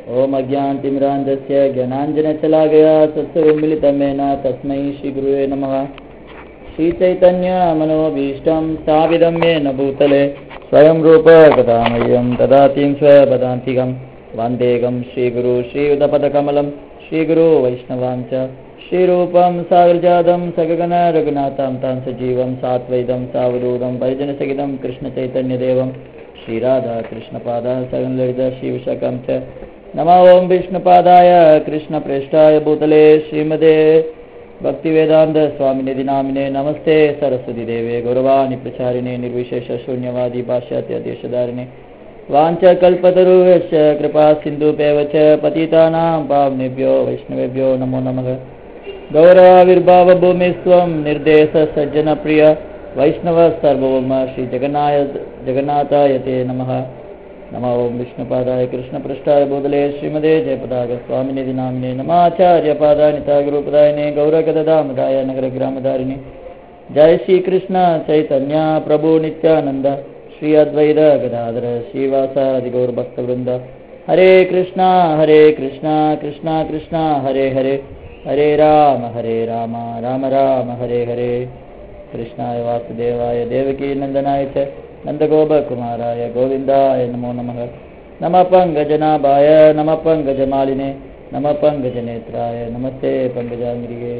ॐ अज्ञानतिमिरान्धस्य ज्ञानाञ्जनशलाकया सत्सवमिलितमेन तस्मै श्रीगुरुवे नमः श्रीचैतन्यमनोभीष्टं स्थापितं येन भूतले स्वयं रूप गदामह्यं ददातिं स्वपदान्तिकं वन्देकं श्रीगुरु श्रीयुतपदकमलं श्रीगुरु वैष्णवां च श्रीरूपं सागरजातं सगगन रघुनाथां तां सजीवं सात्वैतं सावधूतं परिजनसहितं कृष्णचैतन्यदेवं श्रीराधा कृष्णपादाः सगनललित श्रीविशाखं च नमो ॐ विष्णुपादाय कृष्णप्रेष्ठाय भूतले श्रीमदे भक्तिवेदान्त स्वामिनिधि नामिने नमस्ते सरस्वती देवे गौरवाणि प्रचारिणे निर्विशेष शून्यवादी पाश्चात्यदेशधारिणे वाञ्छकल्पतरुश्च कृपा सिन्धुपेव च पतितानां पावनेभ्यो वैष्णवेभ्यो नमो नमः गौरवाविर्भावभूमिस्त्वं निर्देशसज्जनप्रिय वैष्णवः सर्वभौम श्रीजगन्नाय जगन्नाथाय ते नमः नमो ॐ विष्णुपादाय कृष्णपृष्ठाय बोधले श्रीमदे जयपदाग स्वामिनिधि नामिने नमाचार्यपादाय नितागुरुपदायिने गौरगदामदाय नगरग्रामधारिणे जय श्रीकृष्ण चैतन्य प्रभु नित्यानन्द श्री अद्वैत गदाधर श्रीवासादि गौरभक्तवृन्द हरे कृष्णा हरे कृष्णा कृष्णा कृष्णा हरे हरे हरे राम हरे राम राम राम हरे हरे कृष्णाय वासुदेवाय देवकी नन्दनाय च नन्दगोपकुमाराय गोविन्दाय नमो नमः नमः पङ्कजनाभाय नमः पङ्कजमालिने नमः पङ्कजनेत्राय नमस्ते पङ्कजामिரிகே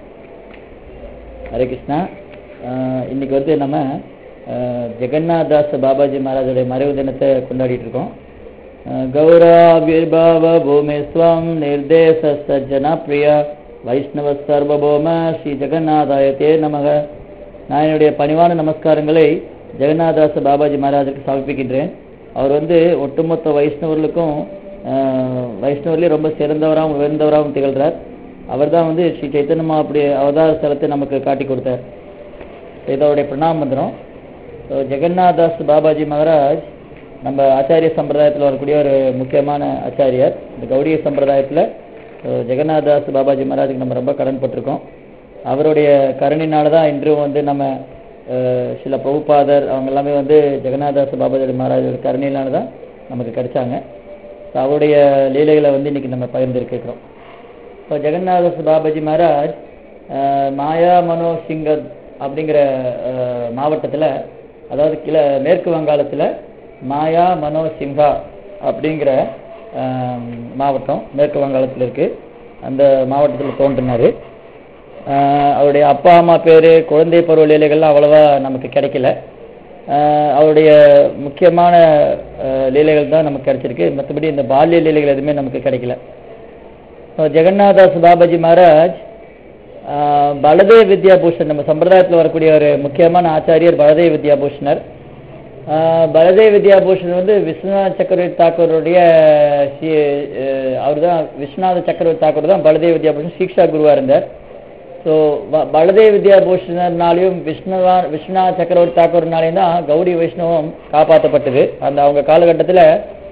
ஹரே கிருஷ்ணா ஆஹ் இன்னைக்கு வந்து நம்ம ஆஹ் ஜெகநாதாஸ் பாபாஜி மகாராஜோடைய மறைவு தினத்தை கொண்டாடிட்டு இருக்கோம் ஆஹ் கௌராவிர்பாவ பூமேஸ்வம் நிர்தேச சஜ்ஜன பிரிய வைஷ்ணவ சர்வபௌம ஸ்ரீ ஜெகநாதாய தே நமக நான் என்னுடைய பணிவான நமஸ்காரங்களை ஜெகநாதாச பாபாஜி மகாராஜுக்கு சமர்ப்பிக்கின்றேன் அவர் வந்து ஒட்டுமொத்த வைஷ்ணவர்களுக்கும் ஆஹ் வைஷ்ணவர்லேயே ரொம்ப சிறந்தவராகவும் உயர்ந்தவராகவும் திகழ்கிறார் அவர் தான் வந்து ஸ்ரீ சைத்தன்ய மகாபுரி அவதார ஸ்தலத்தை நமக்கு காட்டி கொடுத்தார் இது அவருடைய பிரணாம மந்திரம் ஸோ ஜெகநாதாஸ் பாபாஜி மகாராஜ் நம்ம ஆச்சாரிய சம்பிரதாயத்தில் வரக்கூடிய ஒரு முக்கியமான ஆச்சாரியர் இந்த கௌடிய சம்பிரதாயத்தில் ஜெகநாதாஸ் பாபாஜி மகாராஜுக்கு நம்ம ரொம்ப கடன்பட்டிருக்கோம் அவருடைய கருணினால தான் இன்றும் வந்து நம்ம அஹ், சில பிரபுபாதர் அவங்க எல்லாமே வந்து ஜெகநாதாஸ் பாபாஜி மகாராஜோட கருணையினால தான் நமக்கு கிடைச்சாங்க ஸோ அவருடைய லீலைகளை வந்து இன்னைக்கு நம்ம பகிர்ந்திருக்கிறோம் இப்போ ஜெகநாதாஸ் பாபாஜி மகாராஜ் அஹ், மாயா மனோ சிங்கர் அப்படிங்கிற அஹ், மாவட்டத்தில் அதாவது கிழ மேற்கு வங்காளத்தில் மாயா மனோ சிங்கா அப்படிங்கிற அஹ், மாவட்டம் மேற்கு வங்காளத்தில் இருக்கு அந்த மாவட்டத்தில் தோன்றினார் அவருடைய அப்பா அம்மா பேர் குழந்தை பருவ லீலைகள்லாம் அவ்வளவா நமக்கு கிடைக்கல அஹ், அவருடைய முக்கியமான அஹ், லீலைகள் தான் நமக்கு கிடைச்சிருக்கு மற்றபடி இந்த பால்ய லீலைகள் எதுவுமே நமக்கு கிடைக்கல இப்போ ஜெகநாதாஸ் பாபாஜி மகாராஜ் ஆஹ், பலதேவ் வித்யாபூஷன் நம்ம சம்பிரதாயத்தில் வரக்கூடிய ஒரு முக்கியமான ஆச்சாரியர் பலதேவ் வித்யாபூஷணர் ஆஹ், பலதேவ் வித்யாபூஷன் வந்து விஸ்வநாத் சக்கரவர்த்தி தாக்கூருடைய அவர் தான் விஸ்வநாத சக்கரவர்த்தி தாக்கூர் தான் பலதேவ் வித்யாபூஷன் சீக்ஷா குருவாக இருந்தார் ஸோ பலதேவ் வித்யாபூஷணர்னாலையும் விஷ்ணுவா விஸ்வநாத் சக்கரவர்த்தி தாக்கூர்னாலையும் தான் கௌடி வைஷ்ணவம் காப்பாற்றப்பட்டது அந்த அவங்க காலகட்டத்தில்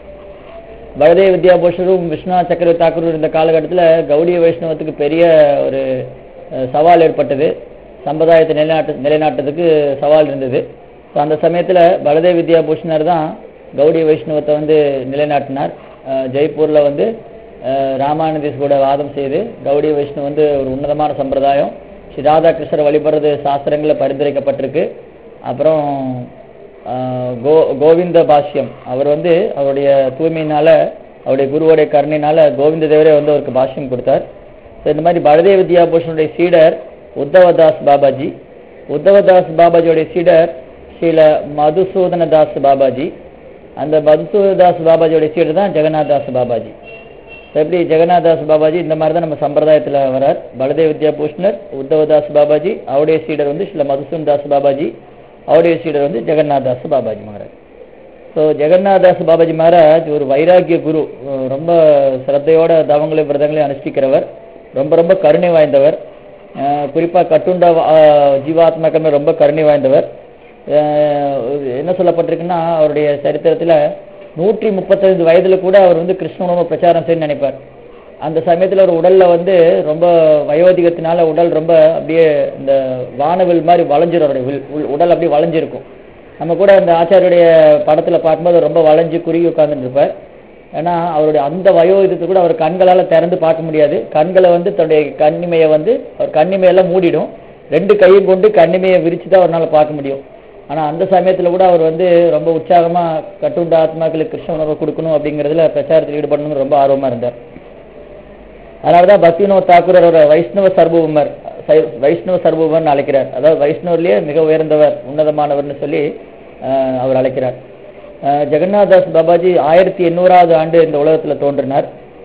பலதேவ் வித்யாபூஷரும் விஸ்வநாத் சக்கரவர்த்தி தாக்கூர் இருந்த காலகட்டத்தில் கௌடிய வைஷ்ணவத்துக்கு பெரிய ஒரு அஹ், சவால் ஏற்பட்டது சம்பிரதாயத்தை நிலைநாட்டு நிலைநாட்டுறதுக்கு சவால் இருந்தது ஸோ அந்த சமயத்தில் பலதேவ் வித்யாபூஷணர் தான் கௌடிய வைஷ்ணவத்தை வந்து நிலைநாட்டினார் அஹ், ஜெய்ப்பூர்ல வந்து அஹ், ராமானுஜஸ் கூட வாதம் செய்து கௌடிய வைஷ்ணவம் வந்து ஒரு உன்னதமான சம்பிரதாயம் ஸ்ரீ ராதாகிருஷ்ணர் வழிபடுறது சாஸ்திரங்களில் பரிந்துரைக்கப்பட்டிருக்கு அப்புறம் ஆஹ் கோ கோவிந்த பாஷ்யம் அவர் வந்து அவருடைய தூய்மையினால அவருடைய குருவோடைய கருணையினால கோவிந்த தேவரே வந்து அவருக்கு பாஷ்யம் கொடுத்தார் ஸோ இந்த மாதிரி பலதேவ வித்யாபூஷனுடைய சீடர் உத்தவதாஸ் பாபாஜி உத்தவதாஸ் பாபாஜியோடைய சீடர் ஸ்ரீல மதுசூதனதாஸ் பாபாஜி அந்த மதுசூதனதாஸ் பாபாஜியோடைய சீடர் தான் ஜெகநாதாஸ் பாபாஜி So, எப்படி ஜெகநாதாஸ் பாபாஜி இந்த மாதிரி தான் நம்ம சம்பிரதாயத்தில் வரார் பலதேவ வித்யாபூஷணர் உத்தவதாஸ் பாபாஜி அவருடைய சீடர் வந்து ஸ்ரீல மதுசூதன் தாஸ் பாபாஜி அவருடைய சீடர் வந்து ஜெகநாதாஸ் பாபாஜி மகாராஜ் ஸோ ஜெகநாதாஸ் பாபாஜி மகாராஜ் ஒரு வைராக்கிய குரு அஹ் ரொம்ப சிரத்தையோட தவங்களையும் விரதங்களையும் அனுஷ்டிக்கிறவர் ரொம்ப ரொம்ப கருணை வாய்ந்தவர் அஹ் குறிப்பா கட்டுண்ட அஹ், ஜீவாத்மாக்கள் ரொம்ப கருணை வாய்ந்தவர் அஹ் என்ன சொல்லப்பட்டிருக்குன்னா அவருடைய சரித்திரத்துல நூற்றி முப்பத்தைந்து வயதுல கூட அவர் வந்து கிருஷ்ண உணவு பிரச்சாரம் செய்ய நினைப்பார் அந்த சமயத்துல ஒரு உடல்ல வந்து ரொம்ப வயோதிகத்தினால உடல் ரொம்ப அப்படியே இந்த வானவில் மாதிரி வளைஞ்சிரும் அவருடைய வில்- உள்- உடல் அப்படியே வளைஞ்சிருக்கும் நம்ம கூட அந்த ஆச்சாரியுடைய படத்துல பார்க்கும்போது ரொம்ப வளைஞ்சு குறுகி உட்கார்ந்துட்டு இருப்பார் ஏன்னா அவருடைய அந்த வயோதிகத்தை கூட அவர் கண்களால திறந்து பார்க்க முடியாது கண்களை வந்து தன்னுடைய கண்ணிமையை வந்து அவர் கண்ணிமையெல்லாம் மூடிடும் ரெண்டு கையும் கொண்டு கண்ணிமையை விரிச்சு தான் அவரால் பார்க்க முடியும் ஆனா அந்த சமயத்துல கூட அவர் வந்து ரொம்ப உற்சாகமா கட்டுண்ட ஆத்மாக்களுக்கு கிருஷ்ண உணர்வை கொடுக்கணும் அப்படிங்கறதுல பிரச்சாரத்தில் ஈடுபடணும்னு ரொம்ப ஆர்வமா இருந்தார் அதனாலதான் பக்திவினோத் தாக்கூர் அவரோட வைஷ்ணவ சர்வபூமர் சை- வைஷ்ணவ சர்வபூமர்னு அழைக்கிறார் அதாவது வைஷ்ணவர்லயே மிக உயர்ந்தவர் உன்னதமானவர்னு சொல்லி ஆஹ், அவர் அழைக்கிறார் ஆஹ், ஜெகநாதாஸ் பாபாஜி ஆயிரத்தி எண்ணூறாவது ஆண்டு இந்த உலகத்துல தோன்றினார்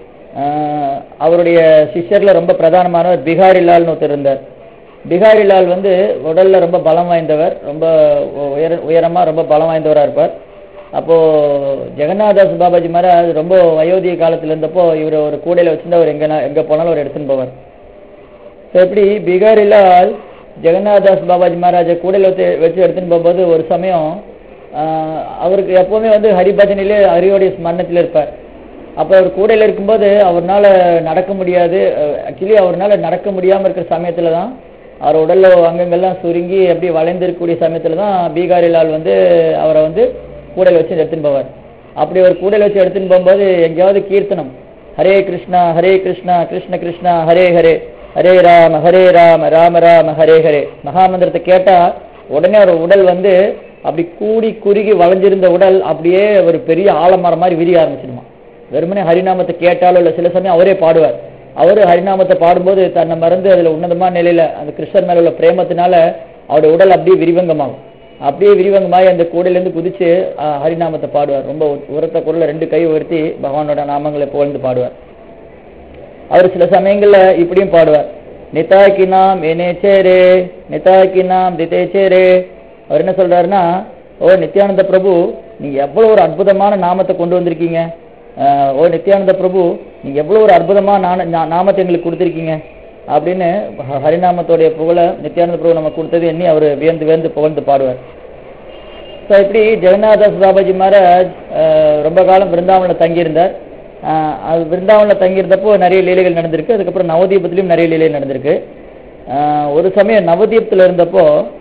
ஆஹ், அவருடைய சிஷ்யர்ல ரொம்ப பிரதானமானவர் பிகாரிலால்னு ஒருத்தர் இருந்தார் பிகாரிலால் வந்து உடல்ல ரொம்ப பலம் வாய்ந்தவர் ரொம்ப உயர உயரமா ரொம்ப பலம் வாய்ந்தவரா இருப்பார் அப்போ ஜெகநாதாஸ் பாபாஜி மகாராஜ் ரொம்ப வயோதிக காலத்துல இருந்தப்போ இவர் ஒரு கூடையில வச்சிருந்தா அவர் எங்க எங்க போனாலும் அவர் எடுத்துன்னு போவார் ஸோ இப்படி பிகாரிலால் ஜெகநாதாஸ் பாபாஜி மகாராஜை கூடையில வச்சு வச்சு எடுத்துன்னு போகும்போது ஒரு சமயம் ஆஹ், அவருக்கு எப்பவுமே வந்து ஹரிபஜனிலே ஹரியோடைய ஸ்மரணத்தில் இருப்பார் அப்போ அவர் கூடையில இருக்கும்போது அவர்னால நடக்க முடியாது ஆக்சுவலி அவர்னால நடக்க முடியாம இருக்கிற சமயத்துல தான் அவர் உடல்ல அங்கங்கெல்லாம் சுருங்கி அப்படி வளைந்திருக்கக்கூடிய சமயத்துல தான் பீகாரிலால் வந்து அவரை வந்து கூடையில வச்சு எடுத்துன்னு போவார் அப்படி ஒரு கூடையில வச்சு எடுத்துன்னு போகும்போது எங்கேயாவது கீர்த்தனம் ஹரே கிருஷ்ணா ஹரே கிருஷ்ணா கிருஷ்ண கிருஷ்ணா ஹரே ஹரே ஹரே ராம ஹரே ராம ராம ராம ஹரே ஹரே மகாமந்திரத்தை கேட்டா உடனே அவர் உடல் வந்து அப்படி கூடி குறுகி வளைஞ்சிருந்த உடல் அப்படியே ஒரு பெரிய ஆலமரம் மாதிரி விரிய ஆரம்பிச்சிடுமா வெறுமனே ஹரிநாமத்தை கேட்டாலோ இல்ல சில சமயம் அவரே பாடுவார் அவரு ஹரிநாமத்தை பாடும்போது தன்னை மறந்து அதுல உன்னதமான நிலையில அந்த கிருஷ்ணர் மேல உள்ள பிரேமத்தினால அவருடைய உடல் அப்படியே விரிவங்கமாகும் அப்படியே விரிவங்கமாகி அந்த கூடையில இருந்து குதிச்சு ஆஹ், ஹரிநாமத்தை பாடுவார் ரொம்ப உரத்த குரல்ல ரெண்டு கை உயர்த்தி பகவானோட நாமங்களை புகழ்ந்து பாடுவார் அவர் சில சமயங்கள்ல இப்படியும் பாடுவார் நிதாக்கி நாம் எனேச்சேரே நிதாக்கி நாம் திதேச்சேரே அவர் என்ன சொல்றாருன்னா ஓ நித்யானந்த பிரபு நீங்க எவ்வளவு ஒரு அற்புதமான நாமத்தை கொண்டு வந்திருக்கீங்க ஆஹ், ஓ நித்யானந்த பிரபு நீங்க எவ்வளவு ஒரு அற்புதமான நான- நா- நாமத்தை எங்களுக்கு கொடுத்திருக்கீங்க அப்படின்னு ஹ- ஹரிநாமத்தோடைய புகழ நித்யானந்த பிரபு நமக்கு கொடுத்தது எண்ணி அவர் வியந்து வியந்து புகழ்ந்து பாடுவார் ஸோ இப்படி ஜெகநாதாஸ் பாபாஜி மகாராஜ் அஹ், ரொம்ப காலம் பிருந்தாவனில் தங்கியிருந்தார் அஹ், அது பிருந்தாவனில் தங்கியிருந்தப்போ நிறைய லீலைகள் நடந்திருக்கு அதுக்கப்புறம் நவதீபத்திலையும் நிறைய லீலைகள் நடந்திருக்கு அஹ், ஒரு சமயம் நவதீபத்தில் இருந்தப்போ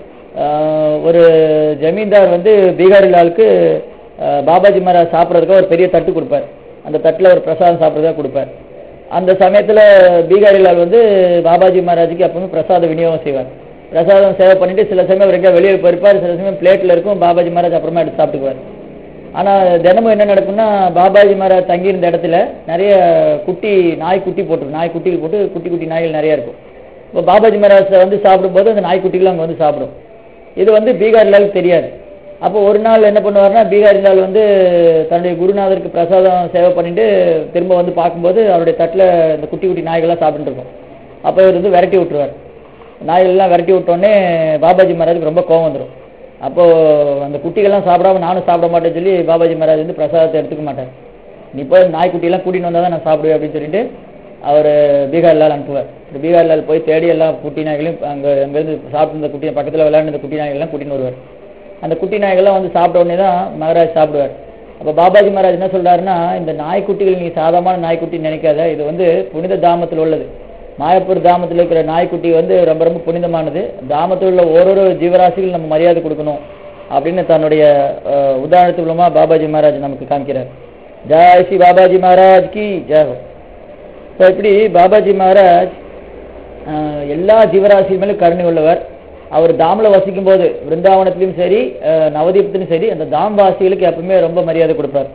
அஹ், ஒரு ஜமீன்தார் வந்து பீகாரிலாலுக்கு அஹ், பாபாஜி மகாராஜ் சாப்பிட்றதுக்கு ஒரு பெரிய தட்டு கொடுப்பார் அந்த தட்டில் ஒரு பிரசாதம் சாப்பிட்றதுக்காக கொடுப்பார் அந்த சமயத்துல பீகாரிலால் வந்து பாபாஜி மகாராஜுக்கு எப்பவுமே பிரசாத விநியோகம் செய்வார் பிரசாதம் சேவை பண்ணிட்டு சில சமயம் அவர் எங்கேயா வெளியே போயிருப்பார் சில சமயம் பிளேட்ல இருக்கும் பாபாஜி மகாராஜ் அப்புறமா எடுத்து சாப்பிட்டுக்குவார் ஆனா தினமும் என்ன நடக்கும்னா பாபாஜி மகாராஜ் தங்கியிருந்த இடத்துல நிறைய குட்டி நாய் குட்டி போட்டுரும் நாய் குட்டிகள் போட்டு குட்டி குட்டி நாய்கள் நிறைய இருக்கும் இப்போ பாபாஜி மகாராஜ் வந்து சாப்பிடும்போது அந்த நாய்க்குட்டிகள் அங்கே வந்து சாப்பிடும் இது வந்து பீகாரிலாலுக்கு தெரியாது அப்போ ஒரு நாள் என்ன பண்ணுவார்னா பீகாரிலால் வந்து தன்னுடைய குருநாதருக்கு பிரசாதம் சேவை பண்ணிட்டு திரும்ப வந்து பார்க்கும்போது அவருடைய தட்டில் இந்த குட்டி குட்டி நாய்கள்லாம் சாப்பிட்டுட்டு இருக்கும் அப்போ இவர் வந்து விரட்டி விட்டுருவார் நாய்கள் எல்லாம் விரட்டி விட்டோடனே பாபாஜி மகாராஜுக்கு ரொம்ப கோவம் வந்துடும் அப்போ அந்த குட்டிகள்லாம் சாப்பிடாம நானும் சாப்பிட மாட்டேன்னு சொல்லி பாபாஜி மகாராஜ் வந்து பிரசாதத்தை எடுத்துக்க மாட்டார் நீ போய் நாய்க்குட்டியெல்லாம் கூட்டின்னு வந்தால் தான் நான் சாப்பிடுவேன் அப்படின்னு சொல்லிட்டு அவர் பீகார்லால் அனுப்புவார் இந்த பீகார்லால் போய் தேடி எல்லாம் குட்டி நாய்களையும் அங்கே அங்கேருந்து சாப்பிட்டு இருந்த குட்டி பக்கத்தில் விளையாண்டு குட்டி நாய்கள்லாம் கூட்டின்னு வருவார் அந்த குட்டி நாய்கள்லாம் வந்து சாப்பிட்ட உடனே தான் மகாராஜ் சாப்பிடுவார் அப்போ பாபாஜி மகாராஜ் என்ன சொல்றாருன்னா இந்த நாய்க்குட்டிகள் நீ சாதாரணமான நாய்க்குட்டின்னு நினைக்காத இது வந்து புனித தாமத்தில் உள்ளது மாயப்பூர் தாமத்தில் இருக்கிற நாய்க்குட்டி வந்து ரொம்ப ரொம்ப புனிதமானது தாமத்தில் உள்ள ஓரொரு ஜீவராசிகள் நம்ம மரியாதை கொடுக்கணும் அப்படின்னு தன்னுடைய அஹ், உதாரணத்து மூலமா பாபாஜி மகாராஜ் நமக்கு காமிக்கிறார் ஜெய் ஸ்ரீ பாபாஜி மகாராஜ் கி ஜெய் ஹோ ஸோ இப்படி பாபாஜி மகாராஜ் ஆஹ், எல்லா ஜீவராசி மேலும் கருணை உள்ளவர் அவர் தாமில் வசிக்கும் போது பிருந்தாவனத்திலும் சரி ஆஹ், நவதீபத்திலும் சரி அந்த தாம் வாசிகளுக்கு எப்பவுமே ரொம்ப மரியாதை கொடுப்பார்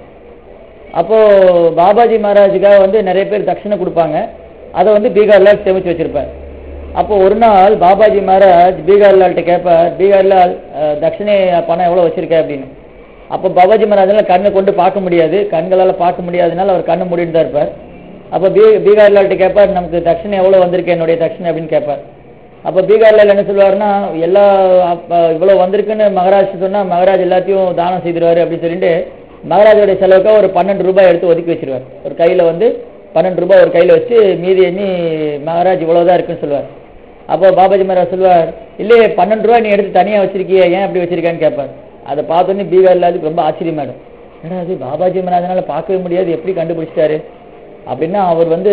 அப்போ பாபாஜி மகாராஜுக்காக வந்து நிறைய பேர் தட்சிணை கொடுப்பாங்க அதை வந்து பீகார்லால் சேமிச்சு வச்சிருப்பார் அப்போ ஒரு நாள் பாபாஜி மகாராஜ் பீகார்லால்கிட்ட கேட்பார் பீகார்லால் ஆஹ், தட்சிணை பணம் எவ்வளோ வச்சிருக்க அப்படின்னு அப்போ பாபாஜி மகாராஜால கண்ணை கொண்டு பார்க்க முடியாது கண்களால் பார்க்க முடியாதனால அவர் கண்ணை மூடிட்டு தான் இருப்பார் அப்போ பீ பீகார்லால்கிட்ட கேட்பார் நமக்கு தட்சிணை எவ்வளோ வந்திருக்கு என்னுடைய தட்சிணை அப்படின்னு கேட்பார் அப்போ பீகார்லால் என்ன சொல்லுவாருன்னா எல்லா அப்ப இவ்வளோ வந்திருக்குன்னு மகாராஜ் சொன்னா மகாராஜ் எல்லாத்தையும் தானம் செய்திருவாரு அப்படின்னு சொல்லிட்டு மகாராஜோடைய செலவுக்காக ஒரு பன்னெண்டு ரூபாய் எடுத்து ஒதுக்கி வச்சிருவார் ஒரு கையில வந்து பன்னெண்டு ரூபாய் ஒரு கையில வச்சு மீதி எண்ணி மகாராஜ் இவ்வளவுதான் இருக்குன்னு சொல்லுவார் அப்போ பாபாஜி மகாராஜ் சொல்லுவார் இல்லையே பன்னெண்டு ரூபாய் நீ எடுத்து தனியா வச்சிருக்கியே ஏன் அப்படி வச்சிருக்கான்னு கேட்பார் அதை பார்த்தோன்னே பீகார்லாலுக்கு ரொம்ப ஆச்சரியமாயிடும் என்னடா அது பாபாஜி மகாராஜனால பார்க்கவே முடியாது எப்படி கண்டுபிடிச்சிட்டாரு அப்படின்னா அவர் வந்து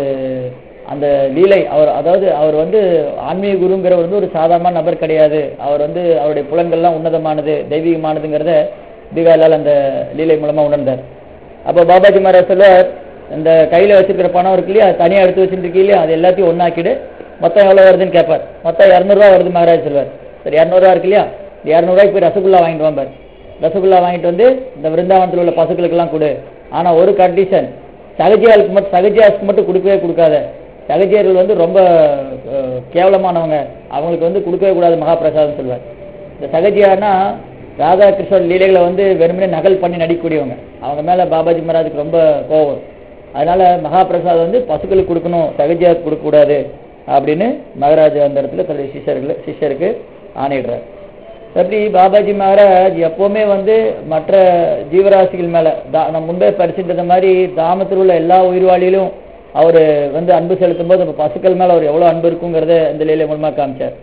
அந்த லீலை அவர் அதாவது அவர் வந்து ஆன்மீக குருங்கிறவர் வந்து ஒரு சாதாரண நபர் கிடையாது அவர் வந்து அவருடைய புலன்கள்லாம் உன்னதமானது தெய்வீகமானதுங்கிறத பீகார்லால் அந்த லீலை மூலமா உணர்ந்தார் அப்போ பாபாஜி மகாராஜ் சொல்லுவார் இந்த கையில வச்சிருக்கிற பணம் இருக்கு இல்லையா அது தனியா எடுத்து வச்சிருக்கீங்க இல்லையா அது எல்லாத்தையும் ஒண்ணாக்கிடு மொத்தம் எவ்வளவு வருதுன்னு கேட்பார் மொத்தம் இரநூறுவா வருது மகாராஜ் சொல்லுவார் சரி இரநூறுவா இருக்கு இல்லையா இந்த இரநூறுவாய்க்கு போய் ரசகுல்லா வாங்கிட்டு வாம்பார் ரசகுல்லா வாங்கிட்டு வந்து இந்த விருந்தாவனத்தில் உள்ள பசுக்களுக்கெல்லாம் கொடு ஆனா ஒரு கண்டிஷன் சகஜியாளுக்கு மட்டும் சகஜியாஸ்க்கு மட்டும் கொடுக்கவே கொடுக்காத சகஜியர்கள் வந்து ரொம்ப அஹ், கேவலமானவங்க அவங்களுக்கு வந்து கொடுக்கவே கூடாது மகாபிரசாதம் சொல்வார் இந்த சகஜியானா ராதாகிருஷ்ணன் லீலைகளை வந்து வெறுமனே நகல் பண்ணி நடிக்கக்கூடியவங்க அவங்க மேல பாபாஜி மகாராஜுக்கு ரொம்ப கோவம் அதனால மகாபிரசாதம் வந்து பசுக்களுக்கு கொடுக்கணும் சகஜியாவுக்கு கொடுக்கக்கூடாது அப்படின்னு மகாராஜா அந்த இடத்துல தன்னுடைய சிஷ்யர்கள் சிஷ்யருக்கு ஆணையிடுறார் எப்படி பாபாஜி மகாராஜ் எப்பவுமே வந்து மற்ற ஜீவராசிகள் மேல தா- நம்ம முன்பே படிச்சுட்டு மாதிரி தாமத்தில் உள்ள எல்லா உயிர்வாளியிலும் அவர் வந்து அன்பு செலுத்தும் போது அப்ப பசுக்கள் மேல அவர் எவ்வளவு அன்பு இருக்குங்கிறத இந்த லீலை மூலமா காமிச்சார்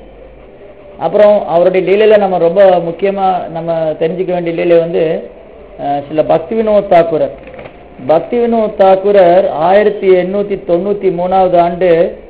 அப்புறம் அவருடைய லீலையில நம்ம ரொம்ப முக்கியமா நம்ம தெரிஞ்சுக்க வேண்டிய லீலை வந்து அஹ், சில பக்தி வினோத் தாக்கூரர் பக்தி வினோத் தாக்கூரர் ஆயிரத்தி எண்ணூத்தி தொண்ணூத்தி மூணாவது ஆண்டு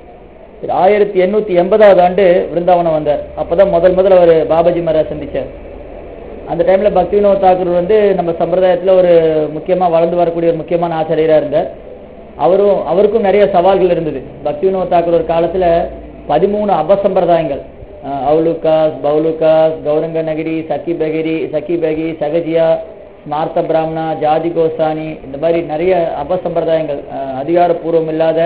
ஆயிரத்தி எண்ணூத்தி எண்பதாவது ஆண்டு விருந்தாவனம் வந்தார் அப்பதான் முதல் முதல்ல அவர் பாபாஜி மகாராஜ் சந்திச்சார் அந்த டைம்ல பக்தி வினோத் தாக்கூர் வந்து நம்ம சம்பிரதாயத்துல ஒரு முக்கியமா வளர்ந்து வரக்கூடிய ஒரு முக்கியமான ஆசிரியரா இருந்தார் அவரும் அவருக்கும் நிறைய சவால்கள் இருந்தது பக்தி வினோத் தாக்கூர் ஒரு காலத்துல பதிமூணு அபசம்பிரதாயங்கள் அஹ், அவுலுகாஸ் பவுலுகாஸ் கௌரங்க நகிரி சக்கி பகிரி சக்கி பகி சகஜியா ஸ்மார்த்த பிராமணா ஜாதி கோஸ்தானி இந்த மாதிரி நிறைய அபசம்பிரதாயங்கள் அஹ், அதிகாரப்பூர்வம் இல்லாத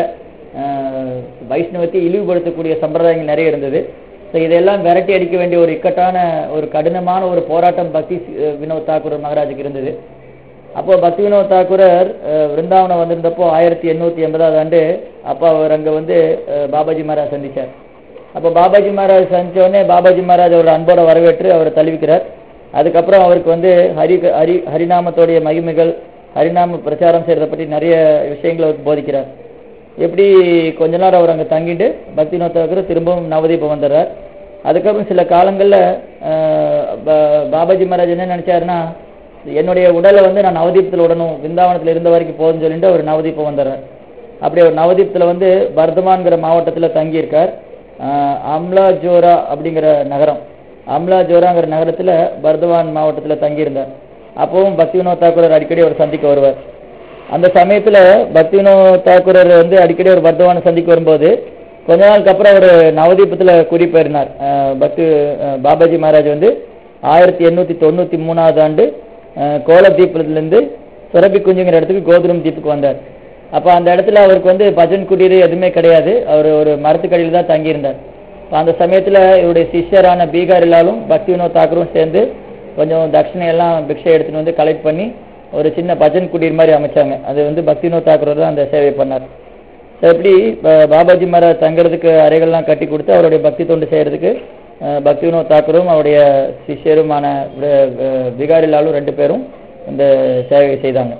அஹ், வைஷ்ணவத்தை இழிவுபடுத்தக்கூடிய சம்பிரதாயங்கள் நிறைய இருந்தது ஸோ இதெல்லாம் விரட்டி அடிக்க வேண்டிய ஒரு இக்கட்டான ஒரு கடினமான ஒரு போராட்டம் பக்தி அஹ், வினோத் தாக்கூர் மகாராஜுக்கு இருந்தது அப்போ பக்தி வினோத் தாக்கூரர் அஹ், விருந்தாவனம் வந்திருந்தப்போ ஆயிரத்தி எண்ணூத்தி எண்பதாவது ஆண்டு அப்போ அவர் அங்க வந்து அஹ், பாபாஜி மகாராஜ் சந்திச்சார் அப்போ பாபாஜி மகாராஜ் சந்திச்ச உடனே பாபாஜி மகாராஜ் அவரோட அன்போட வரவேற்று அவரை தழுவிக்கிறார் அதுக்கப்புறம் அவருக்கு வந்து ஹரி ஹரி ஹரிநாமத்தோடைய மகிமைகள் ஹரிநாம பிரச்சாரம் செய்யறதை பற்றி நிறைய விஷயங்களை அவருக்கு போதிக்கிறார் எப்படி கொஞ்ச நேரம் அவர் அங்க தங்கிட்டு பக்தி நோத்தாக்கர் திரும்பவும் நவதீபம் வந்துடுறார் அதுக்கப்புறம் சில காலங்கள்ல அஹ், பா- பாபாஜி மகாராஜ் என்ன நினைச்சாருன்னா என்னுடைய உடலை வந்து நான் நவதீபத்தில் விடணும் விருந்தாவனத்தில் இருந்த வரைக்கும் போதும்னு சொல்லிட்டு அவர் நவதீபம் வந்துடுறார் அப்படி அவர் நவதீபத்தில் வந்து பர்தமான்கிற மாவட்டத்தில் தங்கியிருக்கார் அஹ், அம்லா ஜோரா அப்படிங்கிற நகரம் அம்லா ஜோராங்கிற நகரத்தில் பர்தவான் மாவட்டத்தில் தங்கியிருந்தார் அப்பவும் பக்தி வினோத் தாக்கூரர் அடிக்கடி அவர் சந்திக்க வருவார் அந்த சமயத்துல பக்தி வினோத் தாக்கூரர் வந்து அடிக்கடி ஒரு பர்தவானை சந்திக்க வரும்போது கொஞ்ச நாளுக்கு அப்புறம் அவர் நவதீபத்துல குடிபெயர்னார் அஹ் பக்தி அஹ் பாபாஜி மகாராஜ் வந்து ஆயிரத்தி எண்ணூத்தி தொண்ணூத்தி மூணாவது ஆண்டு அஹ் கோலதீபத்திலிருந்து சுரபி குஞ்சுங்கிற இடத்துக்கு கோதுரம் தீப்புக்கு வந்தார் அப்ப அந்த இடத்துல அவருக்கு வந்து பஜன் குடியிரு எதுவுமே கிடையாது அவர் ஒரு மரத்துக்கடியில் தான் தங்கியிருந்தார் அப்ப அந்த சமயத்துல இவருடைய சிஷ்யரான பீகாரிலாலும் பக்தி வினோத் தாக்கூரும் சேர்ந்து கொஞ்சம் தட்சிணையெல்லாம் பிக்ஷை எடுத்துட்டு வந்து கலெக்ட் பண்ணி ஒரு சின்ன பஜன் குடிர் மாதிரி அமைச்சாங்க அது வந்து பக்தி வினோத் தாக்கூர் தான் அந்த சேவை பண்ணார் So, எப்படி ப- பாபாஜி மகாராஜ் தங்குறதுக்கு அறைகள்லாம் கட்டி கொடுத்து அவருடைய பக்தி தொண்டு செய்யறதுக்கு அஹ், பக்தி வினோத் தாக்கூரும் அவருடைய சிஷ்யருமான வி- வி- பிகாரிலாலும் ரெண்டு பேரும் இந்த சேவை செய்தாங்க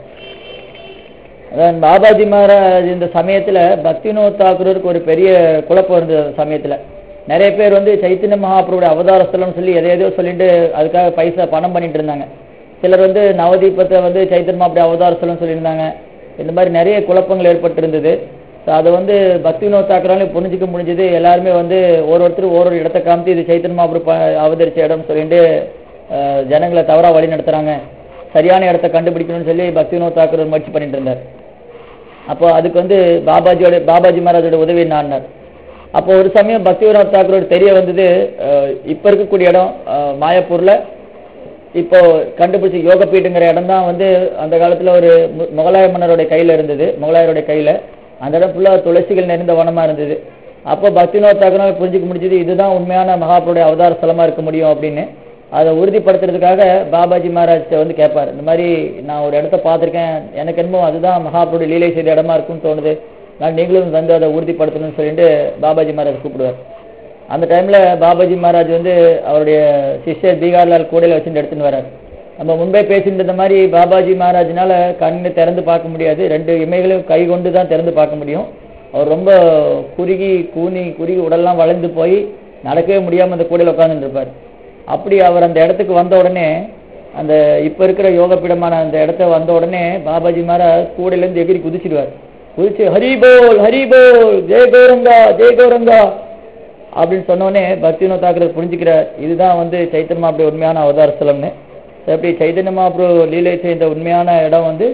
அதான் பாபாஜி மகாராஜ் இந்த சமயத்துல பக்தி வினோத் தாக்கூருக்கு ஒரு பெரிய குழப்பம் இருந்தது அந்த சமயத்துல நிறைய பேர் வந்து சைத்தன்ய மகாபுருடைய அவதார ஸ்தலம்னு சொல்லி எதை எதையோ சொல்லிட்டு அதுக்காக பைசா பணம் பண்ணிட்டு இருந்தாங்க சிலர் வந்து நவதீபத்தை வந்து சைத்தன்ய மகாபுரிய அவதார ஸ்தலம் சொல்லியிருந்தாங்க இந்த மாதிரி நிறைய குழப்பங்கள் ஏற்பட்டு இருந்தது ஸோ அதை வந்து பக்தி வினோத் தாக்கராலையும் புரிஞ்சுக்க முடிஞ்சது எல்லாருமே வந்து ஒரு ஒருத்தர் ஒரு ஒரு இடத்த காமித்து இது சைத்தன்ய மகாபுரு ப- அவதரிச்ச இடம் சொல்லிட்டு அஹ், ஜனங்களை தவறா வழி நடத்துறாங்க சரியான இடத்த கண்டுபிடிக்கணும்னு சொல்லி பக்தி வினோத் தாக்கர் முயற்சி பண்ணிட்டு இருந்தார் அப்போ அதுக்கு வந்து பாபாஜியோட பாபாஜி மகாராஜோட உதவி நாடினார் அப்போ ஒரு சமயம் பக்தி வினோத் தாக்கூரோட தெரிய வந்தது அஹ், இப்ப இருக்கக்கூடிய இடம் அஹ், மாயாப்பூர்ல இப்போ கண்டுபிடிச்ச யோகப்பீட்டுங்கிற இடம் தான் வந்து அந்த காலத்துல ஒரு மு- முகலாய மன்னருடைய கையில இருந்தது முகலாயருடைய கையில அந்த இடம் ஃபுல்லா துளசிகள் நிறைந்த வனமா இருந்தது அப்போ பக்திநாத் தாக்கரால் புரிஞ்சுக்க முடிஞ்சது இதுதான் உண்மையான மகாபுருடைய அவதார ஸ்தலமா இருக்க முடியும் அப்படின்னு அதை உறுதிப்படுத்துறதுக்காக பாபாஜி மகாராஜ் வந்து கேட்பார் இந்த மாதிரி நான் ஒரு இடத்த பார்த்திருக்கேன் எனக்கு என்னமோ அதுதான் மகாபுருடைய லீலை செய்த இடமா இருக்கும்னு தோணுது நான் நீங்களும் வந்து அதை உறுதிப்படுத்தணும்னு சொல்லிட்டு பாபாஜி மகாராஜ் கூப்பிடுவார் அந்த டைம்ல பாபாஜி மகாராஜ் வந்து அவருடைய சிஷ்யர் பீகார்லால் கூடையில வச்சுட்டு எடுத்துன்னு வரார் நம்ம முன்பே பேசிட்டு இருந்த மாதிரி பாபாஜி மகாராஜ்னால கண்ணு திறந்து பார்க்க முடியாது ரெண்டு இமைகளையும் கை கொண்டு தான் திறந்து பார்க்க முடியும் அவர் ரொம்ப குறுகி கூனி குறுகி உடல்லாம் வளைந்து போய் நடக்கவே முடியாம அந்த கூடையில உட்கார்ந்துட்டு இருப்பார் அப்படி அவர் அந்த இடத்துக்கு வந்த உடனே அந்த இப்ப இருக்கிற யோகப்பீடமான அந்த இடத்த வந்த உடனே பாபாஜி மகாராஜ் கூடையில இருந்து எகிரி குதிச்சிடுவார் குதிச்சு ஹரி போல் ஹரி போல் ஜெய் கௌரங்கா ஜெய் கௌரங்கா அப்படின்னு சொன்னோடனே பக்தினோ தாக்கரர் புரிஞ்சுக்கிறார் இதுதான் வந்து சைத்தன்ய மாபுரி உண்மையான அவதார ஸ்தலம்னு So, எப்படி சைத்தன்ய மாபுரு லீலை செய்த உண்மையான இடம் வந்து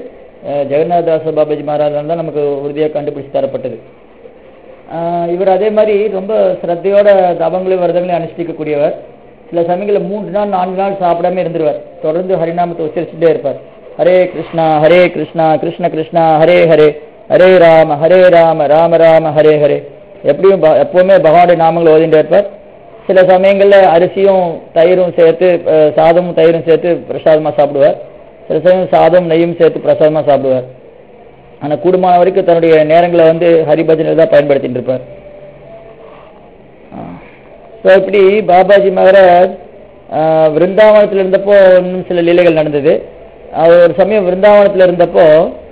அஹ், ஜெகநாதாச பாபாஜி மகாராஜால் தான் நமக்கு உறுதியாக கண்டுபிடிச்சு தரப்பட்டது ஆஹ் இவர் அதே மாதிரி ரொம்ப சிரத்தையோட தபங்களையும் விரதங்களையும் அனுஷ்டிக்கக்கூடியவர் சில சமயங்களில் மூன்று நாள் நான்கு நாள் சாப்பிடாம இருந்துருவார் தொடர்ந்து ஹரிநாமத்தை உச்சரிச்சுட்டே இருப்பார் ஹரே கிருஷ்ணா ஹரே கிருஷ்ணா கிருஷ்ண கிருஷ்ணா ஹரே ஹரே ஹரே ராம ஹரே ராம ராம ராம ஹரே ஹரே எப்படியும் ப- எப்பவுமே பகவானுடைய நாமங்களை ஓதிட்டு இருப்பார் சில சமயங்கள்ல அரிசியும் தயிரும் சேர்த்து அஹ், சாதமும் தயிரும் சேர்த்து பிரசாதமா சாப்பிடுவார் சில சமயம் சாதம் நெய்யும் சேர்த்து பிரசாதமா சாப்பிடுவார் ஆனா கூடுமான வரைக்கும் தன்னுடைய நேரங்களை வந்து ஹரிபஜனில் தான் பயன்படுத்திட்டு இருப்பார் ஸோ இப்படி பாபாஜி மகாராஜ் ஆஹ், விருந்தாவனத்தில் இருந்தப்போ இன்னும் சில லீலைகள் நடந்தது அவர் ஒரு சமயம் விருந்தாவனத்தில் இருந்தப்போ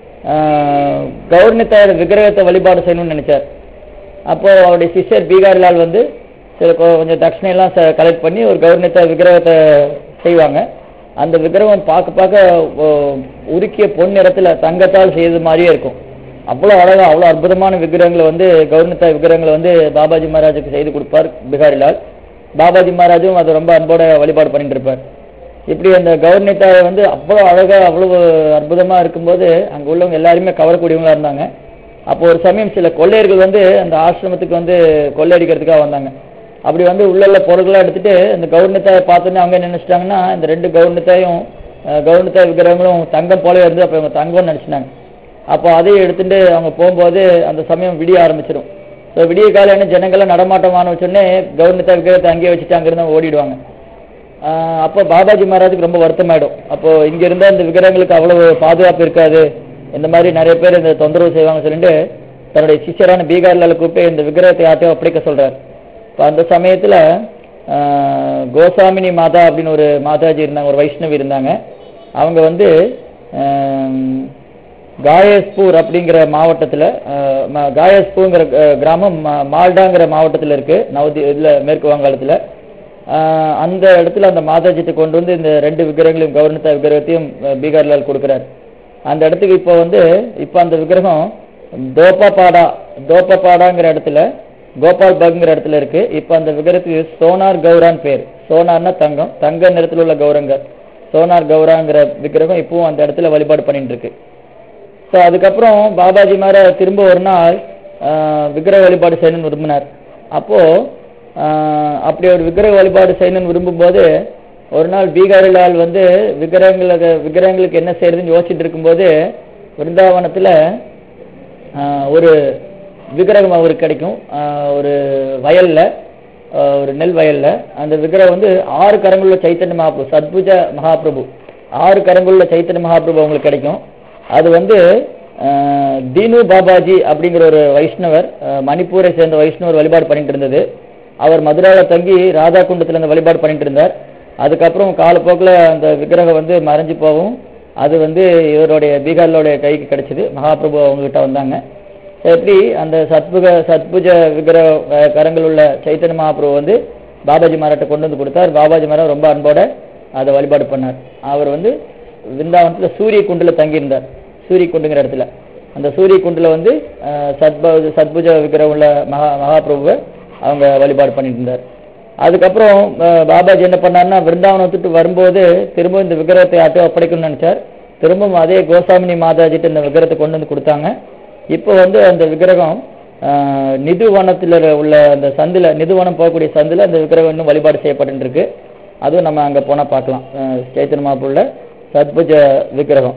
ஆஹ், கௌர்ணித்தார் விக்கிரகத்தை வழிபாடு செய்யணும்னு நினைச்சார் அப்போ அவருடைய சிஷ்யர் பீகார்லால் வந்து சில கொ- கொஞ்சம் தட்சிணையெல்லாம் கலெக்ட் பண்ணி ஒரு கௌர்ணித்த விக்கிரகத்தை செய்வாங்க அந்த விக்கிரகம் பார்க்க பார்க்க ஓ, உருக்கிய பொன் நிறத்துல தங்கத்தால் செய்தது மாதிரியே இருக்கும் அவ்வளோ அழகா அவ்வளோ அற்புதமான விக்கிரகங்களை வந்து கௌர்ணித்த விக்கிரகங்களை வந்து பாபாஜி மகாராஜுக்கு செய்து கொடுப்பார் பிகாரிலால் பாபாஜி மகாராஜும் அதை ரொம்ப அன்போட வழிபாடு பண்ணிட்டு இருப்பார் இப்படி அந்த கௌர்ணித்தாவை வந்து அவ்வளோ அழகா அவ்வளவு அற்புதமா இருக்கும்போது அங்க உள்ளவங்க எல்லாருமே கவரக்கூடியவங்களா இருந்தாங்க அப்போ ஒரு சமயம் சில கொள்ளையர்கள் வந்து அந்த ஆசிரமத்துக்கு வந்து கொள்ளையடிக்கிறதுக்காக வந்தாங்க அப்படி வந்து உள்ள உள்ள பொருட்களாக எடுத்துட்டு அந்த கௌர்ணத்தாயை பார்த்தோன்னே அவங்க என்ன நினைச்சிட்டாங்கன்னா இந்த ரெண்டு கௌர்ணத்தாயும் கௌர்ணத்தாய் விக்கிரகங்களும் தங்கம் போல இருந்து அப்போ இவங்க தங்கம்னு நினைச்சிட்டாங்க அப்போ அதையும் எடுத்துட்டு அவங்க போகும்போது அந்த சமயம் விடிய ஆரம்பிச்சிடும் ஸோ விடிய காலையான ஜனங்கள்லாம் நடமாட்டமான வச்சோடனே கௌர்ணத்தாய் விக்கிரகத்தை அங்கேயே வச்சுட்டு அங்கிருந்து அவங்க ஓடிடுவாங்க ஆஹ் அப்போ பாபாஜி மகாராஜுக்கு ரொம்ப வருத்தமாயிடும் அப்போ இங்க இருந்தா இந்த விக்கிரகங்களுக்கு அவ்வளவு பாதுகாப்பு இருக்காது இந்த மாதிரி நிறைய பேர் இந்த தொந்தரவு செய்வாங்க சொல்லிட்டு தன்னுடைய சிஷ்யரான பீகார்லால கூப்பிட்டு இந்த விக்கிரகத்தை யார்ட்டையும் ஒப்படைக்க சொல்றாரு இப்போ அந்த சமயத்துல ஆஹ் கோசாமினி மாதா அப்படின்னு ஒரு மாதாஜி இருந்தாங்க ஒரு வைஷ்ணவி இருந்தாங்க அவங்க வந்து ஆஹ் காயஸ்பூர் அப்படிங்கிற மாவட்டத்துல ஆஹ் ம- காயஸ்பூர்ங்கிற அஹ், கிராமம் ம- மால்டாங்கிற மாவட்டத்துல இருக்கு நவதி இதுல மேற்கு வங்காளத்துல ஆஹ் அந்த இடத்துல அந்த மாதாஜித்தை கொண்டு வந்து இந்த ரெண்டு விக்கிரகங்களையும் கவர்னத்த விக்கிரகத்தையும் அஹ், பீகார்லால் கொடுக்கிறார் அந்த இடத்துக்கு இப்போ வந்து இப்போ அந்த விக்கிரகம் தோப்பபாடா தோப்பபாடாங்கிற இடத்துல கோபால் பக்ங்கிற இடத்துல இருக்கு இப்போ அந்த விக்கிரகத்துக்கு சோனார் கௌரான் பேர் சோனார்னா தங்கம் தங்க நிறத்தில் உள்ள கௌரங்க சோனார் கௌராங்கிற விக்கிரகம் இப்பவும் அந்த இடத்துல வழிபாடு பண்ணிட்டு இருக்கு ஸோ அதுக்கப்புறம் பாபாஜி மார திரும்ப ஒரு நாள் ஆஹ், விக்கிரக வழிபாடு செய்யணும்னு விரும்பினார் அப்போ ஆஹ், அப்படி ஒரு விக்கிரக வழிபாடு செய்யணும்னு விரும்பும்போது ஒரு நாள் பீகாரிலால் வந்து விக்கிரகங்களுக்கு விக்கிரகங்களுக்கு என்ன செய்யறதுன்னு யோசிச்சுட்டு இருக்கும்போது விருந்தாவனத்துல ஆஹ், ஒரு விக்கிரகம் அவருக்கு கிடைக்கும் ஆஹ், ஒரு வயல்ல ஆஹ், ஒரு நெல் வயல்ல அந்த விக்கிரகம் வந்து ஆறு கரங்குள்ள சைத்தன்ய மகாபிரபு சத்புஜ மகாபிரபு ஆறு கரங்குள்ள சைத்தன்ய மகாபிரபு அவங்களுக்கு கிடைக்கும் அது வந்து ஆஹ், தீனு பாபாஜி அப்படிங்கிற ஒரு வைஷ்ணவர் ஆஹ், மணிப்பூரை சேர்ந்த வைஷ்ணவர் வழிபாடு பண்ணிட்டு இருந்தது அவர் மதுரால தங்கி ராதா குண்டத்துல இந்த வழிபாடு பண்ணிட்டு இருந்தார் அதுக்கப்புறம் காலப்போக்கில் அந்த விக்கிரகம் வந்து மறைஞ்சு போகவும் அது வந்து இவருடைய பீகார்லோடைய கைக்கு கிடைச்சது மகாபிரபு அவங்ககிட்ட வந்தாங்க எப்படி அந்த சத்புக சத்புஜ விக்கிரக அஹ், கரங்கள் உள்ள சைத்தன்ய மகாபிரபு வந்து பாபாஜி மராட்டை கொண்டு வந்து கொடுத்தார் பாபாஜி மரா ரொம்ப அன்போட அதை வழிபாடு பண்ணார் அவர் வந்து விருந்தாவனத்துல சூரிய குண்டுல தங்கியிருந்தார் சூரிய குண்டுங்கிற இடத்துல அந்த சூரிய குண்டுல வந்து அஹ், சத்ப சத்புஜ விக்கிரகம் உள்ள மகா மகாபிரபுவை அவங்க வழிபாடு பண்ணிட்டு இருந்தார் அதுக்கப்புறம் அஹ், பாபாஜி என்ன பண்ணாருன்னா விருந்தாவனம் விட்டுட்டு வரும்போது திரும்ப இந்த விக்கிரகத்தை யார்ட்டையோ ஒப்படைக்கணும்னு நினைச்சார் திரும்பவும் அதே கோசாமினி மாதாஜிட்ட இந்த விக்கிரகத்தை கொண்டு வந்து கொடுத்தாங்க இப்போ வந்து அந்த விக்கிரகம் ஆஹ், நிதுவனத்தில் உள்ள அந்த சந்தில நிதுவனம் போகக்கூடிய சந்தில அந்த விக்கிரகம் இன்னும் வழிபாடு செய்யப்பட்டு இருக்கு அதுவும் நம்ம அங்க போனா பார்க்கலாம் ஆஹ், சேத்தன் மாப்புள்ள சத்புஜ விக்கிரகம்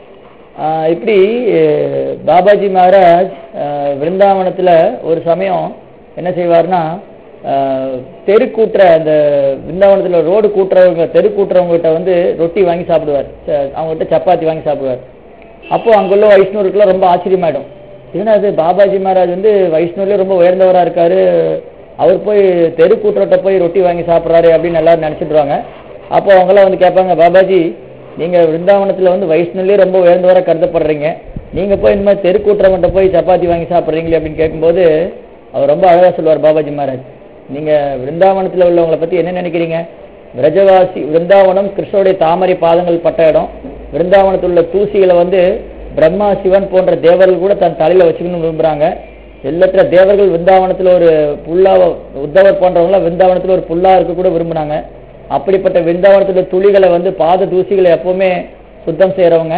ஆஹ், இப்படி அஹ், பாபாஜி மகாராஜ் ஆஹ், விருந்தாவனத்துல ஒரு சமயம் என்ன செய்வார்னா ஆஹ், தெரு கூட்டுற அந்த விருந்தாவனத்துல ரோடு கூட்டுறவங்க தெரு கூட்டுறவங்க கிட்ட வந்து ரொட்டி வாங்கி சாப்பிடுவார் ச- அவங்க கிட்ட சப்பாத்தி வாங்கி சாப்பிடுவார் அப்போ அங்குள்ள வைஷ்ணவருக்குலாம் ரொம்ப ஆச்சரியமாயிடும் ஏன்னா அது பாபாஜி மகாராஜ் வந்து வைஷ்ணவர்லயே ரொம்ப உயர்ந்தவரா இருக்காரு அவர் போய் தெரு கூட்டுறட்ட போய் ரொட்டி வாங்கி சாப்பிட்றாரு அப்படின்னு எல்லாரும் நினைச்சிடுவாங்க அப்போ அவங்களாம் வந்து கேட்பாங்க பாபாஜி நீங்க விருந்தாவனத்துல வந்து வைஷ்ணவர்லயே ரொம்ப உயர்ந்தவரா கருதப்படுறீங்க நீங்க போய் இந்த மாதிரி தெரு கூட்டுறவங்கிட்ட போய் சப்பாத்தி வாங்கி சாப்பிட்றீங்களே அப்படின்னு கேட்கும்போது அவர் ரொம்ப அழகா சொல்லுவார் பாபாஜி மகாராஜ் நீங்க விருந்தாவனத்துல உள்ளவங்களை பத்தி என்ன நினைக்கிறீங்க விரஜவாசி விருந்தாவனம் கிருஷ்ணருடைய தாமரை பாதங்கள் பட்ட இடம் விருந்தாவனத்தில் உள்ள தூசிகளை வந்து பிரம்மா சிவன் போன்ற தேவர்கள் கூட தன் தலையில வச்சுக்கணும்னு விரும்புறாங்க எல்லாத்துல தேவர்கள் விருந்தாவனத்துல ஒரு புல்லா உத்தவர் போன்றவங்க விருந்தாவனத்துல ஒரு புல்லா இருக்க கூட விரும்புனாங்க அப்படிப்பட்ட விருந்தாவனத்துல துளிகளை வந்து பாத தூசிகளை எப்பவுமே சுத்தம் செய்யறவங்க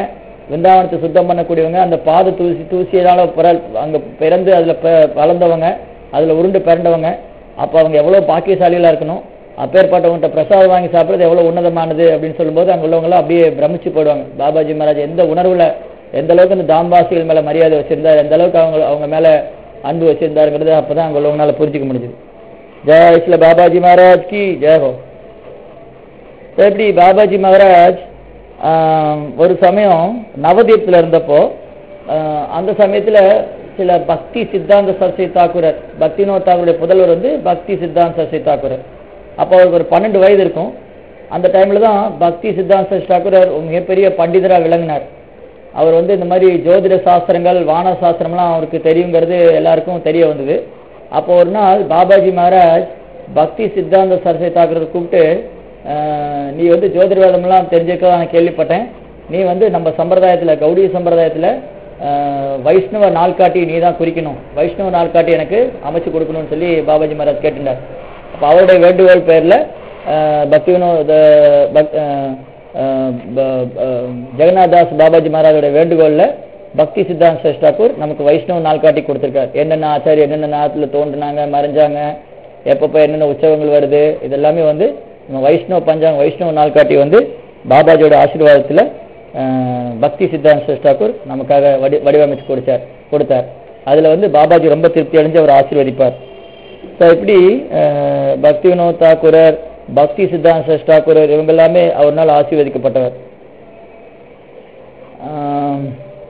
விருந்தாவனத்தை சுத்தம் பண்ணக்கூடியவங்க அந்த பாத தூசி தூசியனால பிற அங்க பிறந்து அதுல ப- வளர்ந்தவங்க அதுல உருண்டு பிறண்டவங்க அப்ப அவங்க எவ்வளவு பாக்கியசாலிகளா இருக்கணும் அப்பேற்பட்டவங்கள்ட்ட பிரசாதம் வாங்கி சாப்பிடுறது எவ்வளவு உன்னதமானது அப்படின்னு சொல்லும்போது அங்க உள்ளவங்களாம் அப்படியே பிரமிச்சு போயிடுவாங்க பாபாஜி மகாராஜ் எந்த உணர்வுல எந்த அளவுக்கு அந்த தாம்பாசிகள் மேல மரியாதை வச்சிருந்தார் எந்த அளவுக்கு அவங்க அவங்க மேல அன்பு வச்சிருந்தாருங்கிறது அப்பதான் அங்க உள்ளவங்களால புரிஞ்சுக்க முடிஞ்சுது ஜெய் ஸ்ரீல பாபாஜி மகாராஜ் கி ஜெய் ஹோ So, இப்படி பாபாஜி மகாராஜ் ஆம், ஒரு சமயம் நவதீப்ல இருந்தப்போ ஆஹ், அந்த சமயத்துல சில பக்தி சித்தாந்த சரஸ்வதி தாக்குரர் பக்தினோத் தாக்குடைய புதல்வர் வந்து பக்தி சித்தாந்த சரஸ்வதி தாக்குரர் அப்போ அவருக்கு ஒரு பன்னெண்டு வயது இருக்கும் அந்த டைம்ல தான் பக்தி சித்தாந்த சரஸ்வதி தாக்குரர் ஒரு மிகப்பெரிய பண்டிதரா விளங்கினார் அவர் வந்து இந்த மாதிரி ஜோதிட சாஸ்திரங்கள் வான சாஸ்திரம்லாம் அவருக்கு தெரியுங்கிறது எல்லாருக்கும் தெரிய வந்தது அப்போ ஒரு நாள் பாபாஜி மகாராஜ் பக்தி சித்தாந்த சரஸ்வதி தாக்குறத கூப்பிட்டு ஆஹ், நீ வந்து ஜோதிடவாதம்லாம் தெரிஞ்சிருக்கதா நான் கேள்விப்பட்டேன் நீ வந்து நம்ம சம்பிரதாயத்துல கௌடிய சம்பிரதாயத்துல ஆஹ், வைஷ்ணவ நாள்காட்டி நீ தான் குறிக்கணும் வைஷ்ணவ நாள்காட்டி எனக்கு அமைச்சு கொடுக்கணும்னு சொல்லி பாபாஜி மகாராஜ் கேட்டுட்டார் அப்போ அவருடைய வேண்டுகோள் பேர்ல ஆஹ், பக்தி வினோத பக்- ஆஹ், ஆஹ், ப- ஆஹ், ஜெகநாதாஸ் பாபாஜி மகாராஜோட வேண்டுகோள்ல பக்தி சித்தாந்த சேஷ் தாக்கூர் நமக்கு வைஷ்ணவ நாள்காட்டி கொடுத்திருக்கார் என்னென்ன ஆச்சாரி என்னென்ன நாத்துல தோன்றுனாங்க மறைஞ்சாங்க எப்பப்போ என்னென்ன உற்சவங்கள் வருது இதெல்லாமே வந்து நம்ம வைஷ்ணவ பஞ்சாங்க வைஷ்ணவ நாள்காட்டி வந்து பாபாஜியோட ஆசீர்வாதத்துல ஆஹ், பக்தி சித்தாந்த சேஷ் தாக்கூர் நமக்காக வடி வடிவமைச்சு கொடுத்தார் கொடுத்தார் அதுல வந்து பாபாஜி ரொம்ப திருப்தி அடைஞ்சு அவர் ஆசீர்வதிப்பார் ஸோ இப்படி அஹ், பக்தி வினோத் தாக்கூரர் பக்தி சித்தாந்த சேஷ் தாக்கூரர் இவங்க எல்லாமே அவர்னால் ஆசீர்வதிக்கப்பட்டவர் ஆம்,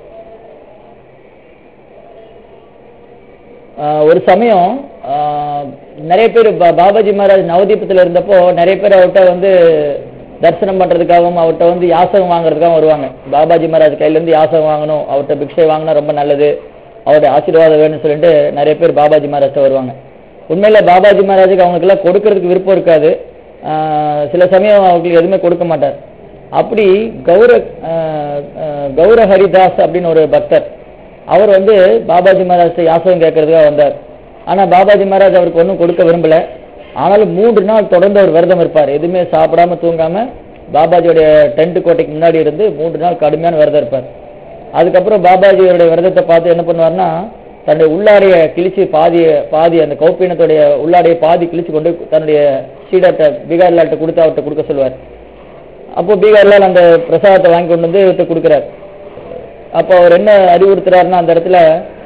ஆஹ், ஒரு சமயம் ஆஹ், நிறைய பேர் பா- பாபாஜி மகாராஜ் நவதீபத்தில் இருந்தப்போ நிறைய பேர் அவர்கிட்ட வந்து தரிசனம் பண்றதுக்காகவும் அவர்கிட்ட வந்து யாசகம் வாங்குறதுக்காகவும் வருவாங்க பாபாஜி மகாராஜ் கையில இருந்து யாசகம் வாங்கணும் அவர்கிட்ட பிக்ஷை வாங்கினா ரொம்ப நல்லது அவருடைய ஆசீர்வாதம் வேணும்னு சொல்லிட்டு நிறைய பேர் பாபாஜி மகாராஜ்ட்ட வருவாங்க உண்மையில பாபாஜி மகாராஜுக்கு அவங்களுக்கெல்லாம் கொடுக்கறதுக்கு விருப்பம் இருக்காது ஆஹ் சில சமயம் அவங்களுக்கு எதுவுமே கொடுக்க மாட்டார் அப்படி கௌர ஆஹ் ஆஹ் கௌர ஹரிதாஸ் அப்படின்னு ஒரு பக்தர் அவர் வந்து பாபாஜி மகாராஜ் யாசகம் கேட்கறதுக்காக வந்தார் ஆனா பாபாஜி மகாராஜ் அவருக்கு ஒன்றும் கொடுக்க விரும்பல ஆனாலும் மூன்று நாள் தொடர்ந்து அவர் விரதம் இருப்பார் எதுவுமே சாப்பிடாம தூங்காம பாபாஜியோடைய டென்ட் கோட்டைக்கு முன்னாடி இருந்து மூன்று நாள் கடுமையான விரதம் இருப்பார் அதுக்கப்புறம் பாபாஜியோட விரதத்தை பார்த்து என்ன பண்ணுவார்னா தன்னுடைய உள்ளாடைய கிழிச்சு பாதி பாதி அந்த கௌப்பீனத்துடைய உள்ளாடைய பாதி கிழிச்சு கொண்டு தன்னுடைய சீடர்கிட்ட பீகார்லால்கிட்ட கொடுத்து அவர்கிட்ட கொடுக்க சொல்லுவார் அப்போ பீகார்லால் அந்த பிரசாதத்தை வாங்கி கொண்டு வந்து இவர்கிட்ட கொடுக்குறார் அப்போ அவர் என்ன அறிவுறுத்துறாருன்னா அந்த இடத்துல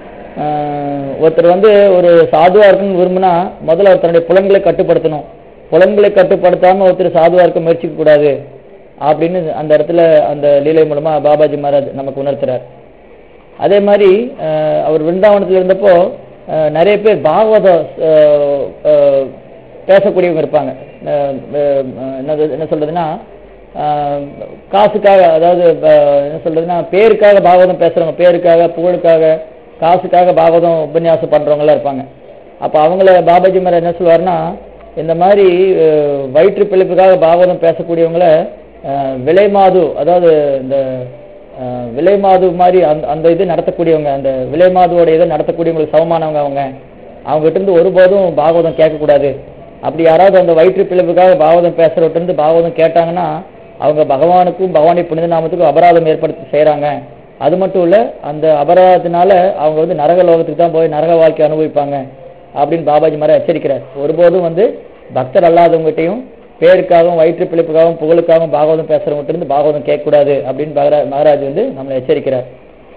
ஆஹ், ஒருத்தர் வந்து ஒரு சாதுவா இருக்கணும்னு விரும்பினா முதல்ல அவர் தன்னுடைய புலன்களை கட்டுப்படுத்தணும் புலன்களை கட்டுப்படுத்தாம ஒருத்தர் சாதுவா இருக்க முயற்சிக்க கூடாது அப்படின்னு அந்த இடத்துல அந்த லீலை மூலமா பாபாஜி மகாராஜ் நமக்கு உணர்த்துறார் அதே மாதிரி அஹ், அவர் விருந்தாவனத்தில் இருந்தப்போ அஹ், நிறைய பேர் பாகவத அஹ், அஹ், பேசக்கூடியவங்க இருப்பாங்க அஹ், அஹ், என்னது என்ன சொல்றதுன்னா அஹ், காசுக்காக அதாவது அஹ், என்ன சொல்றதுன்னா பேருக்காக பாகவதம் பேசுறவங்க பேருக்காக புகழுக்காக காசுக்காக பாகவதம் உபன்யாசம் பண்றவங்க எல்லாம் இருப்பாங்க அப்ப அவங்கள பாபாஜி மரம் என்ன சொல்லுவாருன்னா இந்த மாதிரி அஹ், வயிற்று பிழைப்புக்காக பாகவதம் பேசக்கூடியவங்கள அஹ், விலைமாது அதாவது இந்த அஹ், விலைமாது மாதிரி அந்த அந்த இது நடத்தக்கூடியவங்க அந்த விலைமாதுவோட இதை நடத்தக்கூடியவங்களுக்கு சமமானவங்க அவங்க அவங்க கிட்ட இருந்து ஒருபோதும் பாகவதம் கேட்கக்கூடாது அப்படி யாராவது அந்த வயிற்று பிளவுக்காக பாகவதம் பேசுறவட்ட இருந்து பாகவதம் கேட்டாங்கன்னா அவங்க பகவானுக்கும் பகவானுடைய புனித நாமத்துக்கும் அபராதம் ஏற்படுத்தி செய்றாங்க அது மட்டும் இல்ல அந்த அபராதத்தினால அவங்க வந்து நரக லோகத்துக்கு தான் போய் நரக வாழ்க்கை அனுபவிப்பாங்க அப்படின்னு பாபாஜி மாதிரி எச்சரிக்கிறார் ஒருபோதும் வந்து பக்தர் அல்லாதவங்ககிட்டையும் பேருக்காகவும் வயிற்று பிழைப்புக்காகவும் புகழுக்காகவும் பாகவதம் பேசுறவங்ககிட்ட இருந்து பாகவதம் கேட்கக்கூடாது அப்படின்னு மகாரா- மகாராஜ் வந்து நம்மளை எச்சரிக்கிறார்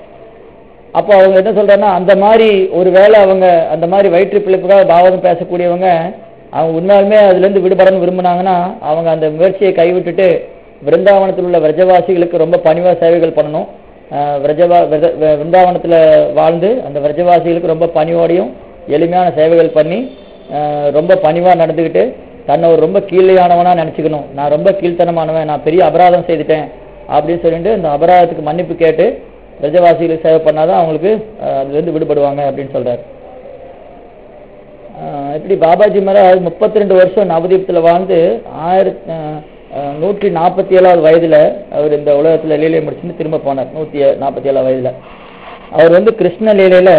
அப்போ அவங்க என்ன சொல்றாங்கன்னா அந்த மாதிரி ஒருவேளை அவங்க அந்த மாதிரி வயிற்று பிழைப்புக்காக பாவதம் பேசக்கூடியவங்க அவங்க உண்மையாலுமே அதுல இருந்து விடுபடணும்னு விரும்புனாங்கன்னா அவங்க அந்த முயற்சியை கைவிட்டுட்டு விருந்தாவனத்தில் உள்ள விரஜவாசிகளுக்கு ரொம்ப பணிவா சேவைகள் பண்ணணும் ஆஹ் விரஜவா விரத- வி- விருந்தாவனத்துல வாழ்ந்து அந்த விரஜவாசிகளுக்கு ரொம்ப பணிவோடையும் எளிமையான சேவைகள் பண்ணி ஆஹ் ரொம்ப பணிவா நடந்துக்கிட்டு தன்னை ஒரு ரொம்ப கீழையானவனா நினைச்சுக்கணும் நான் ரொம்ப கீழ்த்தனமானவன் நான் பெரிய அபராதம் செய்துட்டேன் அப்படின்னு சொல்லிட்டு இந்த அபராதத்துக்கு மன்னிப்பு கேட்டு பிரஜவாசிகளுக்கு சேவை பண்ணாதான் அவங்களுக்கு அஹ், அதுல இருந்து விடுபடுவாங்க அப்படின்னு சொல்றாரு அஹ், இப்படி பாபாஜி மகாராஜ் முப்பத்தி ரெண்டு வருஷம் நவதீபத்துல வாழ்ந்து ஆயிரத்தி நூற்றி நாற்பத்தி ஏழாவது வயதுல அவர் இந்த உலகத்துல லீலையை முடிச்சுட்டு திரும்ப போனார் நூத்தி நாற்பத்தி ஏழாவது வயதுல அவர் வந்து கிருஷ்ண லீலையில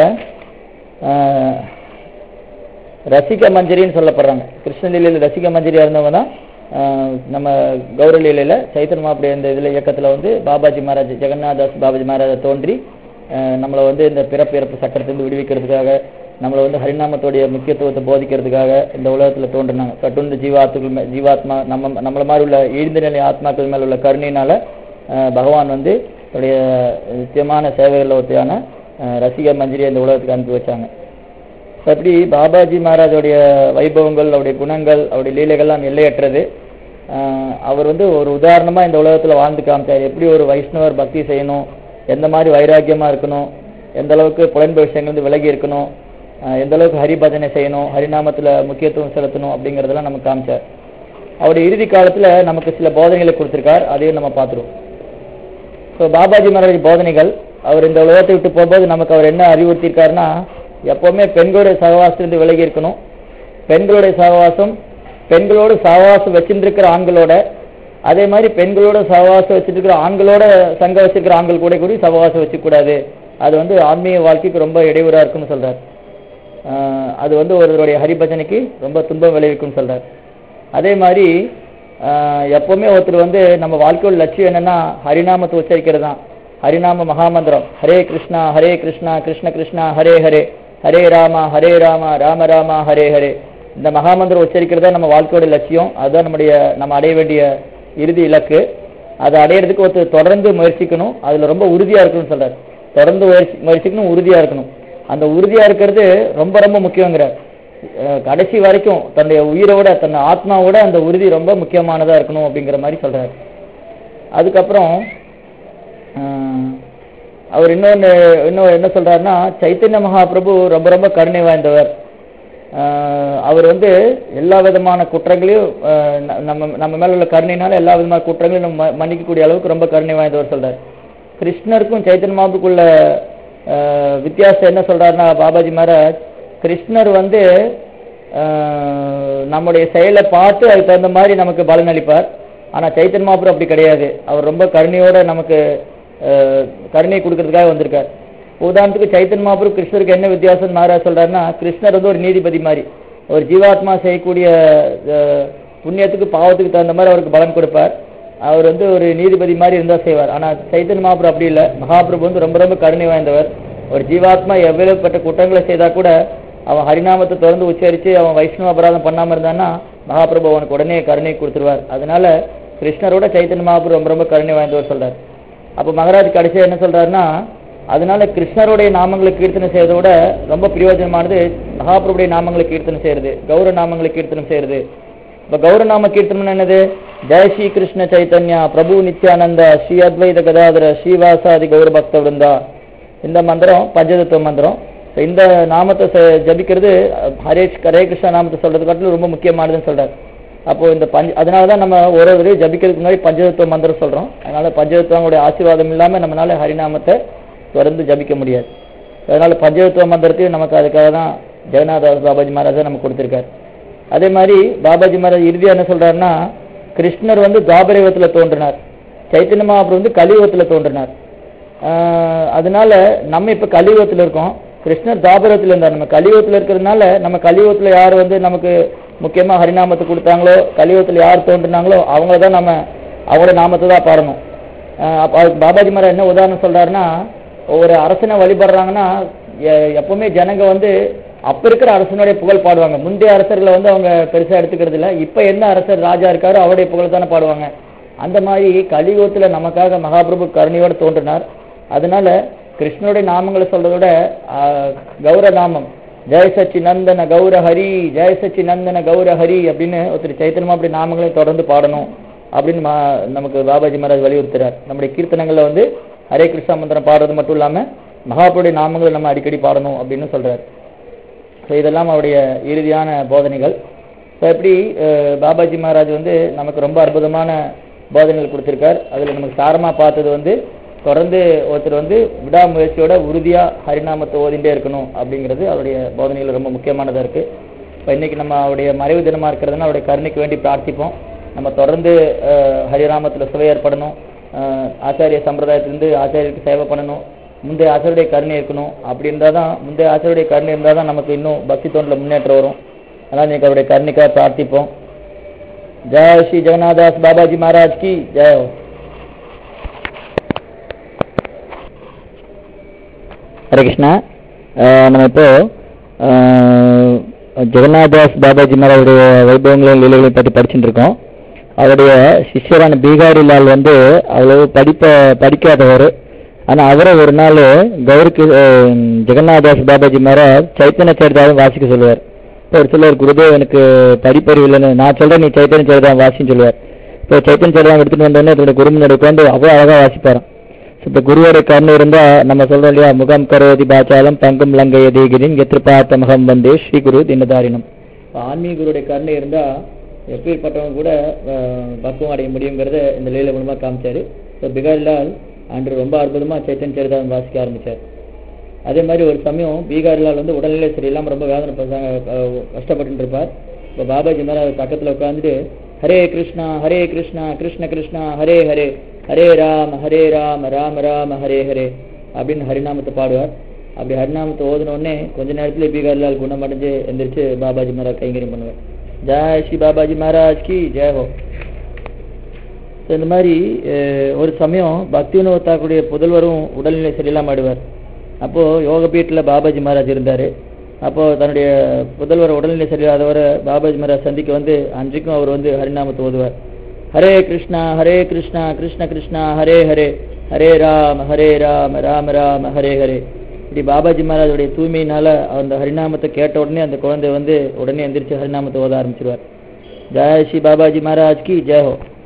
அஹ், ரசிக மஞ்சரின்னு சொல்லப்படுறாங்க கிருஷ்ண லீலையில ரசிக மஞ்சரியா இருந்தவங்க தான் ஆஹ், நம்ம கௌரலீலையில் சைத்தன்ய மாப்பிடைய இந்த இதில் இயக்கத்தில் வந்து பாபாஜி மகாராஜ் ஜெகநாதாஸ் பாபாஜி மகாராஜ் தோன்றி ஆஹ், நம்மளை வந்து இந்த பிறப்பு இறப்பு சக்கரத்திலிருந்து விடுவிக்கிறதுக்காக நம்மளை வந்து ஹரிநாமத்துடைய முக்கியத்துவத்தை போதிக்கிறதுக்காக இந்த உலகத்தில் தோன்றினாங்க கட்டுண்டு ஜீவாத்துக்கள் மே- ஜீவாத்மா நம்ம நம்மள மாதிரி உள்ள இழிந்த நிலை ஆத்மாக்கள் மேல உள்ள கருணையினால ஆஹ், பகவான் வந்து தன்னுடைய நித்தியமான சேவைகளில் ஒருத்தையான ஆஹ், ரசிக மஞ்சரியை இந்த உலகத்துக்கு அனுப்பி வச்சாங்க So, அப்படி பாபாஜி மகாராஜோடைய வைபவங்கள் அவருடைய குணங்கள் அவருடைய லீலைகள்லாம் எல்லையற்றது ஆஹ் அவர் வந்து ஒரு உதாரணமா இந்த உலகத்துல வாழ்ந்து காமிச்சார் எப்படி ஒரு வைஷ்ணவர் பக்தி செய்யணும் எந்த மாதிரி வைராக்கியமா இருக்கணும் எந்த அளவுக்கு புலன்பு விஷயங்கள் வந்து விலகி இருக்கணும் ஆஹ் எந்த அளவுக்கு ஹரிபஜனை செய்யணும் ஹரிநாமத்துல முக்கியத்துவம் செலுத்தணும் அப்படிங்கறதெல்லாம் நமக்கு காமிச்சார் அவருடைய இறுதி காலத்துல நமக்கு சில போதனைகளை கொடுத்திருக்கார் அதையும் நம்ம பார்த்துருவோம் ஸோ பாபாஜி மகாராஜ் போதனைகள் அவர் இந்த உலகத்தை விட்டு போகும்போது நமக்கு அவர் என்ன அறிவுறுத்தியிருக்காருன்னா எப்பவுமே பெண்களுடைய சகவாசத்திலிருந்து விலகி இருக்கணும் பெண்களுடைய சகவாசம் பெண்களோடு சகவாசம் வச்சுட்டு இருக்கிற ஆண்களோட அதே மாதிரி பெண்களோட சகவாசம் வச்சுட்டு இருக்கிற ஆண்களோட சங்கம் வச்சிருக்கிற ஆண்கள் கூட கூட சகவாசம் வச்சுக்கூடாது அது வந்து ஆன்மீக வாழ்க்கைக்கு ரொம்ப இடையூறா இருக்குன்னு சொல்றார் ஆஹ் அது வந்து ஒருவருடைய ஹரிபஜனைக்கு ரொம்ப துன்பம் விளைவிக்கும்னு சொல்றார் அதே மாதிரி ஆஹ் எப்பவுமே ஒருத்தர் வந்து நம்ம வாழ்க்கையோட லட்சியம் என்னன்னா ஹரிநாமத்தை உச்சரிக்கிறது தான் ஹரிநாம மகாமந்திரம் ஹரே கிருஷ்ணா ஹரே கிருஷ்ணா கிருஷ்ண கிருஷ்ணா ஹரே ஹரே ஹரே ராமா ஹரே ராமா ராம ராமா ஹரே ஹரே இந்த மகாமந்திரம் உச்சரிக்கிறது தான் நம்ம வாழ்க்கையோட லட்சியம் அதுதான் நம்முடைய நம்ம அடைய வேண்டிய இறுதி இலக்கு அதை அடையிறதுக்கு ஒருத்தர் தொடர்ந்து முயற்சிக்கணும் அதுல ரொம்ப உறுதியா இருக்கணும்னு சொல்றாரு தொடர்ந்து முயற்சி முயற்சிக்கணும் உறுதியா இருக்கணும் அந்த உறுதியா இருக்கிறது ரொம்ப ரொம்ப முக்கியங்கிறார் அஹ் கடைசி வரைக்கும் தன்னுடைய உயிரோட தன் ஆத்மாவோட அந்த உறுதி ரொம்ப முக்கியமானதா இருக்கணும் அப்படிங்கிற மாதிரி சொல்றாரு அதுக்கப்புறம் ஆஹ், அவர் இன்னொன்னு இன்னும் என்ன சொல்றாருன்னா சைத்தன்ய மகாபிரபு ரொம்ப ரொம்ப கருணை வாய்ந்தவர் ஆஹ், அவர் வந்து எல்லா விதமான குற்றங்களையும் ஆஹ், ந- நம்ம நம்ம மேல உள்ள கருணையினால எல்லா விதமான குற்றங்களையும் நம்ம ம- மன்னிக்கக்கூடிய அளவுக்கு ரொம்ப கருணை வாய்ந்தவர் சொல்றாரு கிருஷ்ணருக்கும் சைத்தன்ய மகாபுக்குள்ள ஆஹ், வித்தியாசம் என்ன சொல்றாருன்னா பாபாஜி மகாராஜ் கிருஷ்ணர் வந்து ஆஹ், நம்முடைய செயலை பார்த்து அதுக்கு தகுந்த மாதிரி நமக்கு பலன் அளிப்பார் ஆனா சைத்தன்ய மகாபுரம் அப்படி கிடையாது அவர் ரொம்ப கருணையோட நமக்கு ஆஹ், கருணை கொடுக்கறதுக்காக வந்திருக்கார் உதாரணத்துக்கு சைத்தன்ய மகாபுரம் கிருஷ்ணருக்கு என்ன வித்தியாசம் மகாராஜ் சொல்றாருன்னா கிருஷ்ணர் வந்து ஒரு நீதிபதி மாதிரி ஒரு ஜீவாத்மா செய்யக்கூடிய ஆஹ், புண்ணியத்துக்கு பாவத்துக்கு தகுந்த மாதிரி அவருக்கு பலன் கொடுப்பார் அவர் வந்து ஒரு நீதிபதி மாதிரி இருந்தா செய்வார் ஆனா சைத்தன்ய மகாபிரபு அப்படி இல்லை மகாபிரபு வந்து ரொம்ப ரொம்ப கருணை வாய்ந்தவர் ஒரு ஜீவாத்மா எவ்வளவுப்பட்ட குற்றங்களை செய்தா கூட அவன் ஹரிநாமத்தை தொடர்ந்து உச்சரிச்சு அவன் வைஷ்ணவ அபராதம் பண்ணாம இருந்தான்னா மகாபிரபு அவனுக்கு உடனே கருணை கொடுத்துருவார் அதனால கிருஷ்ணரோட சைத்தன்ய மகாபிரபு ரொம்ப ரொம்ப கருணை வாய்ந்தவர் சொல்றார் அப்ப மகராஜ் கடைசியா என்ன சொல்றாருன்னா அதனால கிருஷ்ணருடைய நாமங்களை கீர்த்தனை செய்யறதை விட ரொம்ப பிரயோஜனமானது மகாபிரபுடைய நாமங்களை கீர்த்தனை செய்யறது கௌர நாமங்களை கீர்த்தனம் செய்யறது இப்ப கௌரநாம கீர்த்தனம் என்னது ஜெய ஸ்ரீ கிருஷ்ண சைத்தன்யா பிரபு நித்யானந்த ஸ்ரீ அத்வைத கதாதர ஸ்ரீவாசாதி கௌர பக்த விருந்தா இந்த மந்திரம் பஞ்சதத்துவ மந்திரம் So, இந்த நாமத்தை ச- ஜபிக்கிறது அஹ், ஹரே ஹரே கிருஷ்ண நாமத்தை சொல்றது காட்டிலும் ரொம்ப முக்கியமானதுன்னு சொல்றாரு அப்போ இந்த பஞ்ச அதனால தான் நம்ம ஒரு ஒரு ஜபிக்கிறதுக்கு முன்னாடி பஞ்சதத்துவ மந்திரம் சொல்றோம் அதனால பஞ்சதத்துவங்களுடைய ஆசீர்வாதம் இல்லாம நம்மளால ஹரிநாமத்தை தொடர்ந்து ஜபிக்க முடியாது அதனால பஞ்சதத்துவ மந்திரத்தையும் நமக்கு அதுக்காக தான் ஜெகநாத பாபாஜி மகாராஜா நமக்கு கொடுத்திருக்காரு அதே மாதிரி பாபாஜி மகாராஜ் இறுதியா என்ன சொல்றாருன்னா கிருஷ்ணர் வந்து துவாபரயுகத்துல தோன்றினார் சைத்தன்ய மகாபுரம் வந்து கலியுகத்துல தோன்றினார் ஆஹ் அதனால நம்ம இப்ப கலியுகத்துல இருக்கோம் கிருஷ்ணர் தாபரத்துல இருந்தார் நம்ம கலியுகத்துல இருக்கிறதுனால நம்ம கலியுகத்துல யார் வந்து நமக்கு முக்கியமா ஹரிநாமத்தை கொடுத்தாங்களோ கலியுகத்துல யார் தோன்றினாங்களோ அவங்கள தான் நம்ம அவங்களோட நாமத்தை தான் பாடணும் ஆஹ் அப்ப அதுக்கு பாபாஜி மரம் என்ன உதாரணம் சொல்றாருன்னா ஒரு அரசனை வழிபடுறாங்கன்னா எ- எப்பவுமே ஜனங்க வந்து அப்ப இருக்கிற அரசனுடைய புகழ் பாடுவாங்க முந்தைய அரசர்களை வந்து அவங்க பெருசா எடுத்துக்கிறது இல்ல இப்ப என்ன அரசர் ராஜா இருக்காரோ அவருடைய புகழ் தானே பாடுவாங்க அந்த மாதிரி கலியுகத்துல நமக்காக மகாபிரபு கருணையோட தோன்றினார் அதனால கிருஷ்ணனுடைய நாமங்களை சொல்றதை விட ஆஹ், கௌர நாமம் ஜெய சச்சி நந்தன கௌர ஹரி ஜெய சச்சி நந்தன கௌர ஹரி அப்படின்னு ஒருத்தர் சைத்தன்யமா அப்படி நாமங்களையும் தொடர்ந்து பாடணும் அப்படின்னு மா- நமக்கு பாபாஜி மகாராஜ் வலியுறுத்துறார் நம்முடைய கீர்த்தனங்கள்ல வந்து ஹரே கிருஷ்ணா மந்திரம் பாடுறது மட்டும் இல்லாம மகாபுருடைய நாமங்களை நம்ம அடிக்கடி பாடணும் அப்படின்னு சொல்றாரு ஸோ இதெல்லாம் அவருடைய இறுதியான போதனைகள் ஸோ எப்படி அஹ், பாபாஜி மகாராஜ் வந்து நமக்கு ரொம்ப அற்புதமான போதனைகள் கொடுத்திருக்கார் அதுல நமக்கு சாரமா பார்த்தது வந்து தொடர்ந்து ஒருத்தர் வந்து விடாமுயற்சியோட உறுதியா ஹரிநாமத்தை ஓதிண்டே இருக்கணும் அப்படிங்கிறது அவருடைய போதனைகள் ரொம்ப முக்கியமானதா இருக்கு இப்போ இன்னைக்கு நம்ம அவருடைய மறைவு தினமா இருக்கிறதுனால அவருடைய கருணைக்கு வேண்டி பிரார்த்திப்போம் நம்ம தொடர்ந்து அஹ், ஹரிநாமத்துல சுவை ஏற்படணும் அஹ், ஆச்சாரிய சம்பிரதாயத்திலிருந்து ஆச்சாரியருக்கு சேவை பண்ணணும் முந்தைய ஆசிரியருடைய கருணை இருக்கணும் அப்படி இருந்தால் தான் முந்தைய ஆசிரியருடைய கருணை இருந்தால் தான் நமக்கு இன்னும் பக்தி தோண்டில் முன்னேற்றம் வரும் அதனால் இன்னைக்கு அவருடைய கருணைக்காக பிரார்த்திப்போம் जय श्री जगन्नाथ बाबा जी महाराज की जय हो ஹரே கிருஷ்ணா அஹ் நம்ம இப்போ அஹ், ஜெகநாதாஸ் பாபாஜி மகாராஜுடைய வைபவங்களையும் லீலைகளையும் பற்றி படிச்சுட்டு இருக்கோம் அவருடைய சிஷ்யரான பீகாரி லால் வந்து அவ்வளவு படிப்ப படிக்காதவர் ஆனா அவரை ஒரு நாள் கௌருக்கு அஹ், ஜெகநாதாஸ் பாபாஜி மகாராஜ் சைத்தன்ய சரிதாவும் வாசிக்க சொல்லுவார் இப்போ ஒரு சிலர் குருதேவ் எனக்கு படிப்பறிவு இல்லைன்னு நான் சொல்றேன் நீ சைத்தன்ய சரிதாவும் வாசின்னு சொல்லுவார் இப்போ சைத்தன்ய சரிதாவும் எடுத்துட்டு வந்தோடனே அதோட குருமனோட உட்காந்து அவ்வளோ அழகா வாசிப்பாராம் இப்போ குருவோட கருணை இருந்தா நம்ம சொல்றோம் இல்லையா முகம் கரோதி பாச்சாலம் பங்கும் லங்கைய தேகிரின் எத்திருப்பாத்த மகம் வந்தே ஸ்ரீ குரு தினதாரினம் இப்போ ஆன்மீக குருடைய கருணை இருந்தா எப்பேற்பட்டவங்க கூட அஹ், பக்குவம் அடைய முடியுங்கிறத இந்த லீலை மூலமா காமிச்சாரு இப்போ பிகாரிலால் அன்று ரொம்ப அற்புதமா சைத்தன் சரிதாரம் வாசிக்க ஆரம்பிச்சார் அதே மாதிரி ஒரு சமயம் பீகாரிலால் வந்து உடல்நிலை சரியில்லாம ரொம்ப வேதனை படுறாங்க, அஹ், கஷ்டப்பட்டு இருப்பார் இப்போ பாபாஜி மேல பக்கத்துல உட்காந்துட்டு ஹரே கிருஷ்ணா ஹரே கிருஷ்ணா கிருஷ்ண கிருஷ்ணா ஹரே ஹரே ஹரே ராம ஹரே ராம ராம ராம ஹரே ஹரே அப்படின்னு ஹரிநாமத்தை பாடுவார் அப்படி ஹரிநாமத்தை ஓதின உடனே கொஞ்ச நேரத்துல பீகாரிலால் குணமடைஞ்சு எந்திரிச்சு பாபாஜி மகாராஜ் கைங்கரியம் பண்ணுவார் ஜெய் ஸ்ரீ பாபாஜி மகாராஜ் கி ஜெய் ஹோ So, இந்த மாதிரி அஹ், ஒரு சமயம் பக்திவினோத் தாக்குடைய புதல்வரும் உடல்நிலை சரியில்லாம ஆடுவார் அப்போ யோகபீட்டில் பாபாஜி மகாராஜ் இருந்தாரு அப்போ தன்னுடைய புதல்வர் உடல்நிலை சரியில்லாதவரை பாபாஜி மகாராஜ் சந்திக்க வந்து அன்றைக்கும் அவர் வந்து ஹரிநாமத்தை ஓதுவார் ஹரே கிருஷ்ணா ஹரே கிருஷ்ணா கிருஷ்ண கிருஷ்ணா ஹரே ஹரே ஹரே ராம ஹரே ராம ராம ராம ஹரே ஹரே இப்படி பாபாஜி மகாராஜுடைய தூய்மையினால அந்த ஹரிநாமத்தை கேட்ட உடனே அந்த குழந்தை வந்து உடனே எந்திரிச்சு ஹரிநாமத்தை ஓத ஆரம்பிச்சிருவார் ஜெய் ஸ்ரீ பாபாஜி மகாராஜ் கி ஜெய் ஹோ